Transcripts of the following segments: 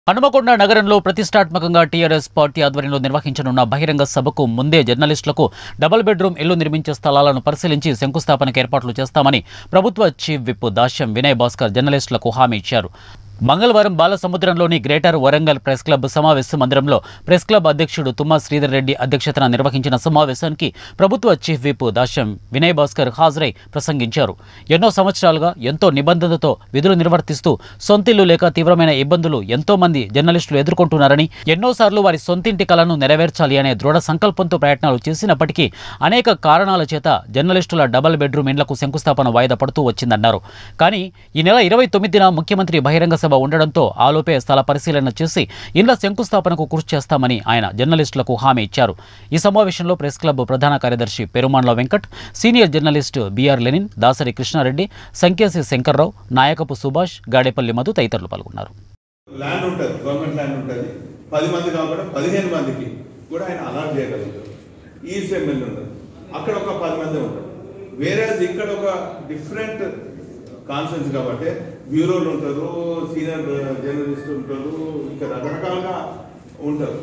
హనుమకొండ నగరంలో ప్రతిష్టాత్మకంగా TRS party ఆధ్వర్యంలో నిర్వహించనున్న బహిరంగ సభకు ముందే జర్నలిస్టులకు డబుల్ బెడ్రూమ్ ఇల్లు నిర్మించే స్థలాలను పరిశీలించి శంకుస్థాపనకు ఏర్పాట్లు చేస్తామని ప్రభుత్వ చీఫ్ విప్ దాస్యం వినయ్ భాస్కర్ జర్నలిస్టులకు హామీ ఇచ్చారు మంగళవారం బాలసముద్రంలోని గ్రేటర్ వరంగల్ ప్రెస్ క్లబ్ సమావేశ మందిరంలో ప్రెస్ క్లబ్ అధ్యక్షుడు తుమ్మా శ్రీధర్ రెడ్డి అధ్యక్షతన నిర్వహించిన సమావేశానికి ప్రభుత్వ చీఫ్ విప్ దాస్యం వినయ్ భాస్కర్ హాజరై ప్రసంగించారు ఎన్నో సంవత్సరాలుగా ఎంతో నిబంధనలతో విధులు నిర్వర్తిస్తూ సొంతిల్లు లేక తీవ్రమైన ఇబ్బందులు ఎంతో మంది జర్నలిస్టులు ఎదుర్కొంటున్నారని ఎన్నోసార్లు వారి సొంతింటి కలను నెరవేర్చాలి అనే దృఢ సంకల్పంతో ప్రయత్నాలు చేసినప్పటికీ అనేక కారణాల చేత జర్నలిస్టుల డబుల్ బెడ్రూమ్ ఇండ్లకు శంకుస్థాపన వాయిదా పడుతూ వచ్చిందన్నారు కానీ ఈ నెల ఇరవై తొమ్మిదిన ముఖ్యమంత్రి బహిరంగ సభ ఉండడంతో ఆలోపే స్థల పరిశీలన చేసి ఇండ్ల శంకుస్థాపనకు కృషి చేస్తామని ఆయన జర్నలిస్టులకు హామీ ఇచ్చారు ఈ సమావేశంలో ప్రెస్ క్లబ్ ప్రధాన కార్యదర్శి Perumandla Venkat senior journalist B R Lenin Dasari Krishna Reddy Sankesi Shankar Rao Nayakapu Subhash Gadepalli Madhu తదితరులు పాల్గొన్నారు ల్యాండ్ ఉంటుంది గవర్నమెంట్ ల్యాండ్ ఉంటుంది పది మంది కాకుండా పదిహేను మందికి కూడా ఆయన అలాట్ చేయగలుగుతారు ఈ ఎమ్మెల్యే ఉండదు అక్కడ ఒక పది మంది ఉంటారు వేరే ఇక్కడ ఒక డిఫరెంట్ కాన్ఫరెన్స్ కాబట్టి బ్యూరోలు ఉంటారు సీనియర్ జర్నలిస్ట్ ఉంటారు ఇంకా రకరకాలుగా ఉంటారు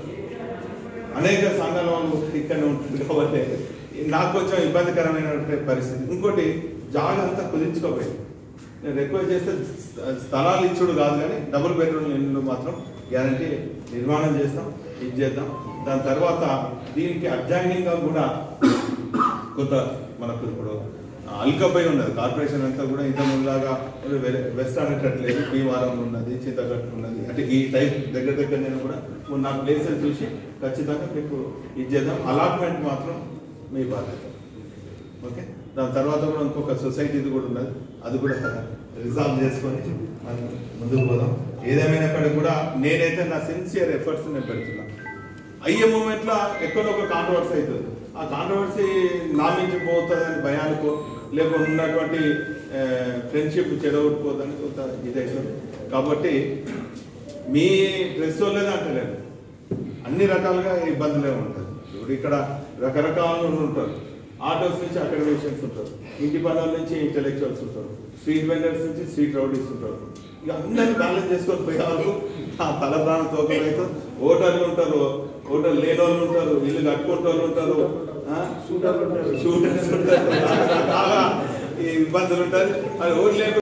అనేక సంఘాల వాళ్ళు ఇక్కడనే ఉంటుంది కాబట్టి నాకు కొంచెం ఇబ్బందికరమైన పరిస్థితి ఇంకోటి జాగా అంతా కుదించుకోపోయింది నేను రిక్వెస్ట్ చేస్తే స్థ- స్థలాలు ఇచ్చుడు కాదు కానీ డబుల్ బెడ్రూమ్ ఇల్లు మాత్రం గ్యారంటీ నిర్మాణం చేస్తాం ఇది చేద్దాం దాని తర్వాత దీనికి అడ్జాయినింగ్గా కూడా కొంత మనకు ఇప్పుడు అల్కపై ఉన్నది కార్పొరేషన్ అంతా కూడా ఇంత ముందులాగా వెస్ట్ అనేటట్లేదు భీమవరం ఉన్నది చింతగట్టు ఉన్నది అంటే ఈ టైప్ దగ్గర దగ్గర నేను కూడా కొన్ని నా ప్లేసెస్ చూసి ఖచ్చితంగా మీకు ఇది చేద్దాం అలాట్మెంట్ మాత్రం మీ బాధ్యత ఓకే దాని తర్వాత కూడా ఇంకొక సొసైటీది కూడా ఉన్నది అది కూడా రిజాల్వ్ చేసుకొని మనం ముందుకు పోదాం ఏదేమైనప్పటికీ కూడా నేనైతే నా సిన్సియర్ ఎఫర్ట్స్ నేను పెడుతున్నా అయ్యే మూమెంట్లో ఎక్కడో ఒక కాంట్రవర్సీ అవుతుంది ఆ కాంట్రవర్సీ నా నుంచి పోతుందని భయానికో లేకపోతే ఉన్నటువంటి ఫ్రెండ్షిప్ చెడగొట్టుకోదని కొంత ఇదవుతుంది కాబట్టి మీ డ్రెస్ వాళ్ళేది అంటలేను అన్ని రకాలుగా ఇబ్బందులే ఉంటుంది ఇప్పుడు ఇక్కడ రకరకాల ఉంటారు ఆటోస్ నుంచి అకాడమిషియన్స్ ఉంటారు ఇంటి పనుల నుంచి ఇంటెలెక్చువల్స్ ఉంటారు స్ట్రీట్ వెండర్స్ నుంచి స్ట్రీట్ రౌడీస్ ఉంటారు ఇక అందరిని బ్యాలెన్స్ చేసుకొని పోయే వాళ్ళు ఆ తల ప్రాణం తోకలైతే ఓటర్లు ఉంటారు ఓటర్ లేని వాళ్ళు ఉంటారు ఇల్లు కట్టుకుంటే వాళ్ళు ఉంటారు షూటర్స్ ఉంటారు రకరకాల ఈ ఇబ్బందులు ఉంటారు అది ఓటు లేక